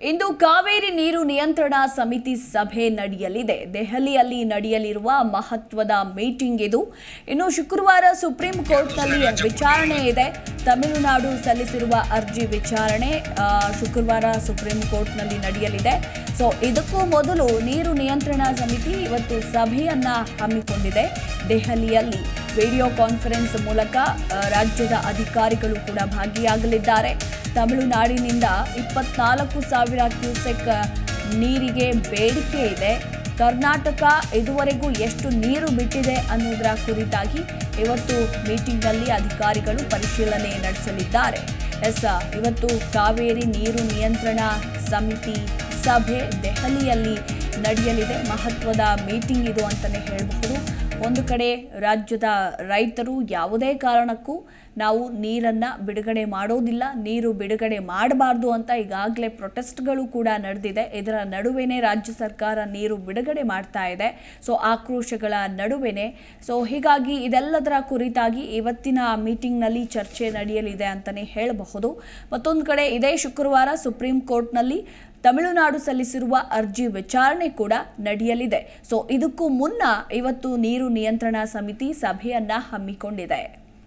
ಇಂದು ಕಾವೇರಿ ನೀರು ನಿಯಂತ್ರಣ ಸಮಿತಿ ಸಭೆ ನಡೆಯಲಿದೆ ದೆಹಲಿಯಲ್ಲಿ ನಡೆಯಲಿರುವ ಮಹತ್ವದ ಮೀಟಿಂಗ್ ಇದು ಇನ್ನು ಶುಕ್ರವಾರ ಸುಪ್ರೀಂ ಕೋರ್ಟ್ನಲ್ಲಿ ವಿಚಾರಣೆ ಇದೆ ತಮಿಳುನಾಡು ಸಲ್ಲಿಸಿರುವ ಅರ್ಜಿ ವಿಚಾರಣೆ ಆ, ಶುಕ್ರವಾರ ಸುಪ್ರೀಂ ಕೋರ್ಟ್ನಲ್ಲಿ ನಡೆಯಲಿದೆ ಸೊ ಇದಕ್ಕೂ ಮೊದಲು ನೀರು ನಿಯಂತ್ರಣ ಸಮಿತಿ ಇವತ್ತು ಸಭೆಯನ್ನ ಹಮ್ಮಿಕೊಂಡಿದೆ ದೆಹಲಿಯಲ್ಲಿ ವಿಡಿಯೋ ಕಾನ್ಫರೆನ್ಸ್ ಮೂಲಕ ಆ, ರಾಜ್ಯದ ಅಧಿಕಾರಿಗಳು ಕೂಡ ಭಾಗಿಯಾಗಲಿದ್ದಾರೆ ತಮಿಳುನಾಡಿನಿಂದ ಇಪ್ಪತ್ನಾಲ್ಕು ಸಾವಿರ ಕ್ಯೂಸೆಕ್ ನೀರಿಗೆ ಬೇಡಿಕೆ ಇದೆ ಕರ್ನಾಟಕ ಇದುವರೆಗೂ ಎಷ್ಟು ನೀರು ಬಿಟ್ಟಿದೆ ಅನ್ನೋದರ ಕುರಿತಾಗಿ ಇವತ್ತು ಮೀಟಿಂಗ್ನಲ್ಲಿ ಅಧಿಕಾರಿಗಳು ಪರಿಶೀಲನೆ ನಡೆಸಲಿದ್ದಾರೆ ಎಸ್ ಇವತ್ತು ಕಾವೇರಿ ನೀರು ನಿಯಂತ್ರಣ ಸಮಿತಿ ಸಭೆ ದೆಹಲಿಯಲ್ಲಿ ನಡೆಯಲಿದೆ ಮಹತ್ವದ ಮೀಟಿಂಗ್ ಇದು ಅಂತಲೇ ಹೇಳಬಹುದು ಒಂದು ಕಡೆ ರಾಜ್ಯದ ರೈತರು ಯಾವುದೇ ಕಾರಣಕ್ಕೂ ನಾವು ನೀರನ್ನು ಬಿಡುಗಡೆ ಮಾಡೋದಿಲ್ಲ ನೀರು ಬಿಡುಗಡೆ ಮಾಡಬಾರ್ದು ಅಂತ ಈಗಾಗಲೇ ಪ್ರೊಟೆಸ್ಟ್ಗಳು ಕೂಡ ನಡೆದಿದೆ ಇದರ ನಡುವೆನೇ ರಾಜ್ಯ ಸರ್ಕಾರ ನೀರು ಬಿಡುಗಡೆ ಮಾಡ್ತಾ ಇದೆ ಸೊ ಆಕ್ರೋಶಗಳ ನಡುವೆನೇ ಸೊ ಹೀಗಾಗಿ ಇದೆಲ್ಲದರ ಕುರಿತಾಗಿ ಇವತ್ತಿನ ಮೀಟಿಂಗ್ನಲ್ಲಿ ಚರ್ಚೆ ನಡೆಯಲಿದೆ ಅಂತಲೇ ಹೇಳಬಹುದು ಮತ್ತೊಂದು ಕಡೆ ಇದೇ ಶುಕ್ರವಾರ ಸುಪ್ರೀಂ ಕೋರ್ಟ್ನಲ್ಲಿ ತಮಿಳುನಾಡು ಸಲ್ಲಿಸಿರುವ ಅರ್ಜಿ ವಿಚಾರಣೆ ಕೂಡ ನಡೆಯಲಿದೆ ಸೊ ಇದಕ್ಕೂ ಮುನ್ನ ಇವತ್ತು ನೀರು ನಿಯಂತ್ರಣ ಸಮಿತಿ ಸಭೆಯನ್ನ ಹಮ್ಮಿಕೊಂಡಿದೆ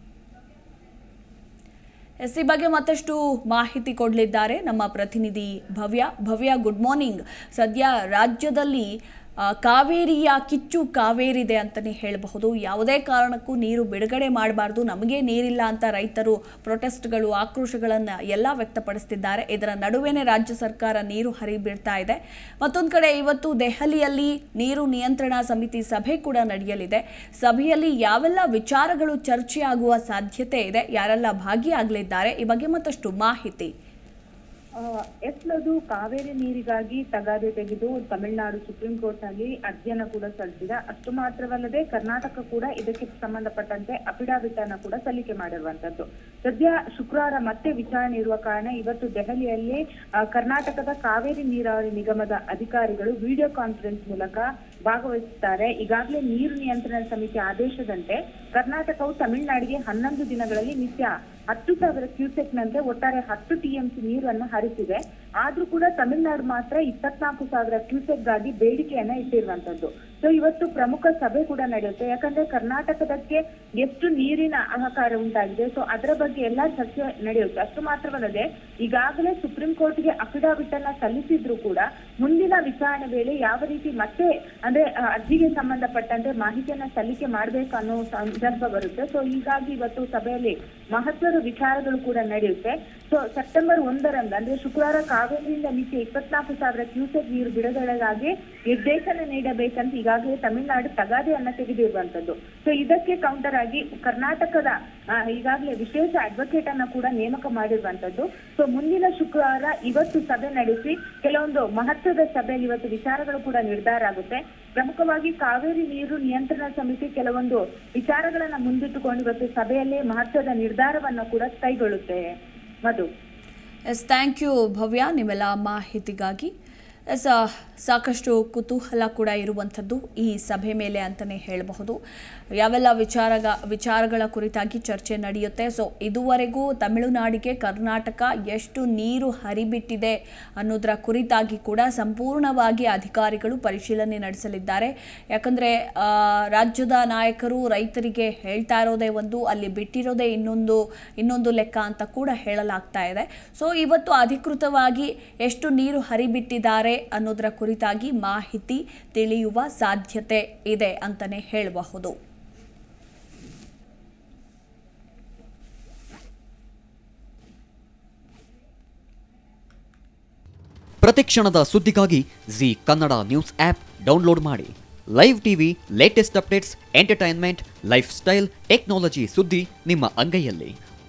ಎಸ್ ಈ ಬಗ್ಗೆ ಮತ್ತಷ್ಟು ಮಾಹಿತಿ ಕೊಡಲಿದ್ದಾರೆ ನಮ್ಮ ಪ್ರತಿನಿಧಿ ಭವ್ಯ ಭವ್ಯ ಗುಡ್ ಮಾರ್ನಿಂಗ್ ಸದ್ಯ ರಾಜ್ಯದಲ್ಲಿ ಆ, ಕಾವೇರಿಯ ಕಿಚ್ಚು ಕಾವೇರಿದೆ ಅಂತಲೇ ಹೇಳಬಹುದು ಯಾವುದೇ ಕಾರಣಕ್ಕೂ ನೀರು ಬಿಡುಗಡೆ ಮಾಡಬಾರ್ದು ನಮಗೆ ನೀರಿಲ್ಲ ಅಂತ ರೈತರು ಪ್ರೊಟೆಸ್ಟ್ಗಳು ಆಕ್ರೋಶಗಳನ್ನು ಎಲ್ಲ ವ್ಯಕ್ತಪಡಿಸ್ತಿದ್ದಾರೆ ಇದರ ನಡುವೆನೇ ರಾಜ್ಯ ಸರ್ಕಾರ ನೀರು ಹರಿಬಿಡ್ತಾ ಇದೆ ಮತ್ತೊಂದು ಕಡೆ ಇವತ್ತು ದೆಹಲಿಯಲ್ಲಿ ನೀರು ನಿಯಂತ್ರಣ ಸಮಿತಿ ಸಭೆ ಕೂಡ ನಡೆಯಲಿದೆ ಸಭೆಯಲ್ಲಿ ಯಾವೆಲ್ಲ ವಿಚಾರಗಳು ಚರ್ಚೆಯಾಗುವ ಸಾಧ್ಯತೆ ಇದೆ ಯಾರೆಲ್ಲ ಭಾಗಿಯಾಗಲಿದ್ದಾರೆ ಈ ಬಗ್ಗೆ ಮತ್ತಷ್ಟು ಮಾಹಿತಿ ಎಸ್ಲದು ಕಾವೇರಿ ನೀರಿಗಾಗಿ ತಗಾದೆ ತೆಗೆದು ತಮಿಳುನಾಡು ಸುಪ್ರೀಂ ಕೋರ್ಟ್ ನಲ್ಲಿ ಅರ್ಜಿಯನ್ನ ಕೂಡ ಸಲ್ಲಿಸಿದೆ ಅಷ್ಟು ಮಾತ್ರವಲ್ಲದೆ ಕರ್ನಾಟಕ ಕೂಡ ಇದಕ್ಕೆ ಸಂಬಂಧಪಟ್ಟಂತೆ ಅಫಿಡಾವಿಟ್ ಅನ್ನ ಕೂಡ ಸಲ್ಲಿಕೆ ಮಾಡಿರುವಂತದ್ದು ಸದ್ಯ ಶುಕ್ರವಾರ ಮತ್ತೆ ವಿಚಾರಣೆ ಇರುವ ಕಾರಣ ಇವತ್ತು ದೆಹಲಿಯಲ್ಲಿ ಆ, ಕರ್ನಾಟಕದ ಕಾವೇರಿ ನೀರಾವರಿ ನಿಗಮದ ಅಧಿಕಾರಿಗಳು ವಿಡಿಯೋ ಕಾನ್ಫರೆನ್ಸ್ ಮೂಲಕ ಭಾಗವಹಿಸುತ್ತಾರೆ ಈಗಾಗಲೇ ನೀರು ನಿಯಂತ್ರಣ ಸಮಿತಿ ಆದೇಶದಂತೆ ಕರ್ನಾಟಕವು ತಮಿಳುನಾಡಿಗೆ ಹನ್ನೊಂದು ದಿನಗಳಲ್ಲಿ ನಿತ್ಯ ಹತ್ತು ಸಾವಿರ ಕ್ಯೂಸೆಕ್ ನಂತೆ ಒಟ್ಟಾರೆ ಹತ್ತು ಟಿಎಂಸಿ ನೀರನ್ನು ಹರಿಸಿದೆ ಆದ್ರೂ ಕೂಡ ತಮಿಳುನಾಡು ಮಾತ್ರ ಇಪ್ಪತ್ನಾಲ್ಕು ಸಾವಿರ ಕ್ಯೂಸೆಕ್ ಗಾಗಿ ಬೇಡಿಕೆಯನ್ನ ಇಟ್ಟಿರುವಂತದ್ದು ಸೊ ಇವತ್ತು ಪ್ರಮುಖ ಸಭೆ ಕೂಡ ನಡೆಯುತ್ತೆ ಯಾಕಂದ್ರೆ ಕರ್ನಾಟಕದಕ್ಕೆ ಎಷ್ಟು ನೀರಿನ ಹಾಹಾಕಾರ ಉಂಟಾಗಿದೆ ಸೊ ಅದರ ಬಗ್ಗೆ ಎಲ್ಲಾ ಚರ್ಚೆ ನಡೆಯುತ್ತೆ ಅಷ್ಟು ಮಾತ್ರವಲ್ಲದೆ ಈಗಾಗಲೇ ಸುಪ್ರೀಂ ಕೋರ್ಟ್ಗೆ ಅಫಿಡಾವಿಟ್ ಅನ್ನ ಸಲ್ಲಿಸಿದ್ರು ಕೂಡ ಮುಂದಿನ ವಿಚಾರಣೆ ವೇಳೆ ಯಾವ ರೀತಿ ಮತ್ತೆ ಅಂದ್ರೆ ಆ, ಅರ್ಜಿಗೆ ಸಂಬಂಧಪಟ್ಟಂತೆ ಮಾಹಿತಿಯನ್ನ ಸಲ್ಲಿಕೆ ಮಾಡ್ಬೇಕು ಅನ್ನೋ ಸಂದರ್ಭ ಬರುತ್ತೆ ಸೊ ಹೀಗಾಗಿ ಇವತ್ತು ಸಭೆಯಲ್ಲಿ ಮಹತ್ವದ ವಿಚಾರಗಳು ಕೂಡ ನಡೆಯುತ್ತೆ ಸೊ ಸೆಪ್ಟೆಂಬರ್ ಒಂದರಂದು ಅಂದ್ರೆ ಶುಕ್ರವಾರ ಕಾವೇರಿಯಿಂದ ನಿತ್ಯ ಇಪ್ಪತ್ನಾಲ್ಕು ಸಾವಿರ ಕ್ಯೂಸೆಕ್ ನೀರು ಬಿಡುಗಡೆಗಾಗಿ ನಿರ್ದೇಶನ ನೀಡಬೇಕಂತ ಈಗಾಗಲೇ ತಮಿಳುನಾಡು ತಗಾದೆಯನ್ನ ತೆಗೆದಿರುವಂತದ್ದು ಸೊ ಇದಕ್ಕೆ ಕೌಂಟರ್ ಆಗಿ ಕರ್ನಾಟಕದ ಆ, ಈಗಾಗಲೇ ವಿಶೇಷ ಅಡ್ವೊಕೇಟ್ ಅನ್ನ ಕೂಡ ನೇಮಕ ಮಾಡಿರುವಂತದ್ದು ಸೊ ಮುಂದಿನ ಶುಕ್ರವಾರ ಇವತ್ತು ಸಭೆ ನಡೆಸಿ ಕೆಲವೊಂದು ಮಹತ್ವದ ಸಭೆಯಲ್ಲಿ ಇವತ್ತು ವಿಚಾರಗಳು ಕೂಡ ನಿರ್ಧಾರ ಆಗುತ್ತೆ ಪ್ರಮುಖವಾಗಿ ಕಾವೇರಿ ನೀರು ನಿಯಂತ್ರಣ ಸಮಿತಿ ಕೆಲವೊಂದು ವಿಚಾರಗಳನ್ನ ಮುಂದಿಟ್ಟುಕೊಂಡು ಇವತ್ತು ಸಭೆಯಲ್ಲಿ ಮಹತ್ವದ ನಿರ್ಧಾರವನ್ನ ಕೂಡ ಕೈಗೊಳ್ಳುತ್ತೆ Madhu yes thank you Bhavya ನಿಮ್ಮೆಲ್ಲ ಮಾಹಿತಿಗಾಗಿ ಎಸ್ ಆ, ಸಾಕಷ್ಟು ಕುತೂಹಲ ಕೂಡ ಇರುವಂಥದ್ದು ಈ ಸಭೆ ಮೇಲೆ ಅಂತಲೇ ಹೇಳಬಹುದು ಯಾವೆಲ್ಲ ವಿಚಾರಗ ವಿಚಾರಗಳ ಕುರಿತಾಗಿ ಚರ್ಚೆ ನಡೆಯುತ್ತೆ ಸೊ ಇದುವರೆಗೂ ತಮಿಳುನಾಡಿಗೆ ಕರ್ನಾಟಕ ಎಷ್ಟು ನೀರು ಹರಿಬಿಟ್ಟಿದೆ ಅನ್ನೋದರ ಕುರಿತಾಗಿ ಕೂಡ ಸಂಪೂರ್ಣವಾಗಿ ಅಧಿಕಾರಿಗಳು ಪರಿಶೀಲನೆ ನಡೆಸಲಿದ್ದಾರೆ ಯಾಕಂದರೆ ರಾಜ್ಯದ ನಾಯಕರು ರೈತರಿಗೆ ಹೇಳ್ತಾ ಇರೋದೇ ಒಂದು ಅಲ್ಲಿ ಬಿಟ್ಟಿರೋದೇ ಇನ್ನೊಂದು ಇನ್ನೊಂದು ಲೆಕ್ಕ ಅಂತ ಕೂಡ ಹೇಳಲಾಗ್ತಾ ಇದೆ ಸೊ ಇವತ್ತು ಅಧಿಕೃತವಾಗಿ ಎಷ್ಟು ನೀರು ಹರಿಬಿಟ್ಟಿದ್ದಾರೆ ಅನ್ನೋದರ ಕುರಿತಾಗಿ ಮಾಹಿತಿ ತಿಳಿಯುವ ಸಾಧ್ಯತೆ ಇದೆ ಅಂತಲೇ ಹೇಳಬಹುದು ಪ್ರತಿಕ್ಷಣದ ಸುದ್ದಿಗಾಗಿ Zee Kannada news app download ಮಾಡಿ live TV latest updates entertainment lifestyle technology ಸುದ್ದಿ ನಿಮ್ಮ ಅಂಗೈಯಲ್ಲಿ